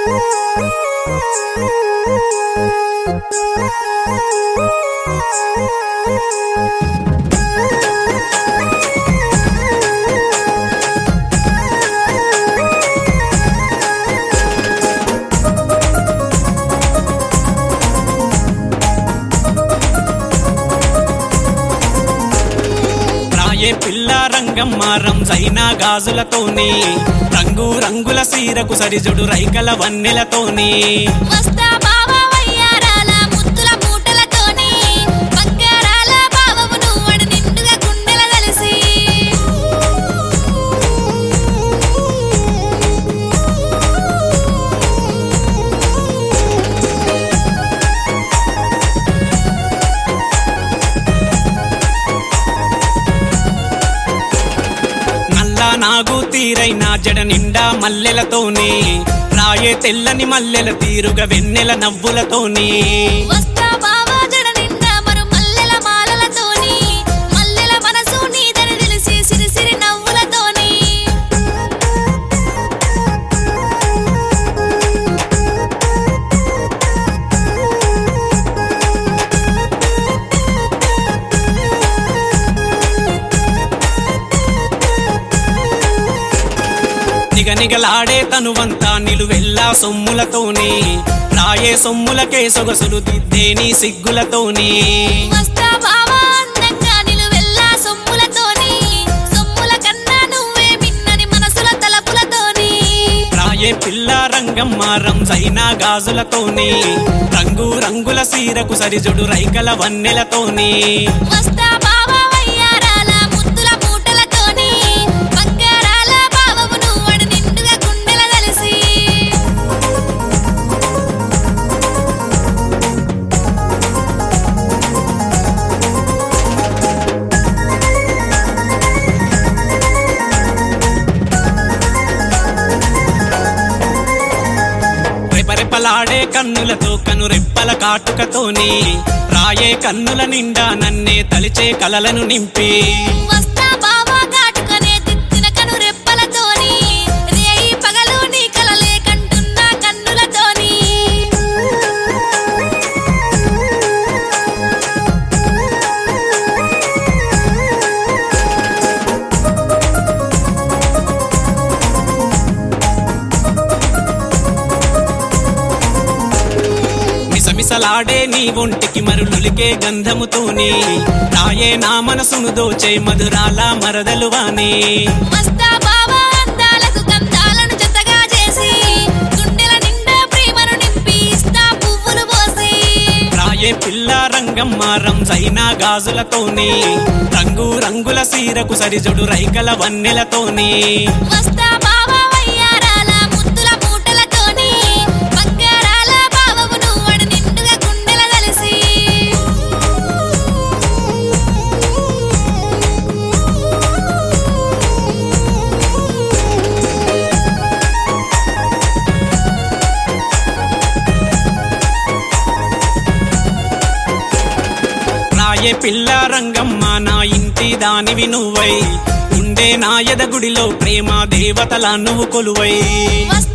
రాయే పిల్ల రంగమ్మ రంజైన గాజులతోని రంగు రంగుల సీరకు సరిజుడు రైకల వన్నెలతోని వస్తా బావా వయ్యారాల ముద్దుల మూటలతోని బంగారాల బావవు నువ్వడు నిండుగా గుండెల కలిసి నల్ల నాగు తీరైన జడ నిండా మల్లెలతోని రాయే తెల్లని మల్లెల తీరుగా వెన్నెల నవ్వులతోని వస్తా బావా జడ నిండా మరు మల్లెల మాలలతోని మల్లెల మనసు నీదని తెలిసి సిరి సిరి నవ్వులతోని నిగనిగలాడే తనువంతా నిలువెల్లా సొమ్ములతోని రాయే సొమ్ములకే సొగసులు దిద్దేని సిగ్గులతోని వస్తా బావా అందంగా నిలువెల్లా సొమ్ములతోని సొమ్ముల కన్నా నువ్వే మిన్నని మనసుల తలపులతోని రాయే పిల్ల రంగమ్మ రంజైన గాజులతోని రంగు రంగుల సీరకు సరిజుడు రైకల వన్నెలతోని వస్తా బావా వయ్యారాల ముద్దుల మూటలతోని బంగారాల బావవు నువ్వడు నిండుగా గుండెల కలిసి రెపరెపలాడే కన్నులతో కను రెప్పల కాటుకతోని రాయే కన్నుల నిండా నన్నే తలిచే కలలను నింపి వస్తా బావా ఘాటుకనే తిత్తిన కను రెప్పలతోని రేయి పగలు నీ కలలే కంటున్నా కన్నులతోని మిసమిసలాడే నీ ఒంటికి మరులులికే గంధముతోని రాయే నా మనసును దోచే మధురాల మరదలువాని వస్తా బావా అందాలకు గంధాలను జతగా చేసి గుండెల నిండా ప్రేమను నింపి ఇస్తా పువ్వులు పోసి రాయే పిల్ల రంగమ్మ రంజైన గాజులతోని రంగు రంగుల సీరకు సరిజుడు రైకల వన్నెలతోని వస్తా బావా వయ్యారాల ముద్దుల మూటలతోని బంగారాల బావవు నువ్వడు నిండుగా గుండెల కలిసి రాయే పిల్ల రంగమ్మ నా ఇంటి దానివి నువ్వై ఉండే నా ఎద గుడిలో ప్రేమ దేవతల నువ్వు కొలువై వస్తా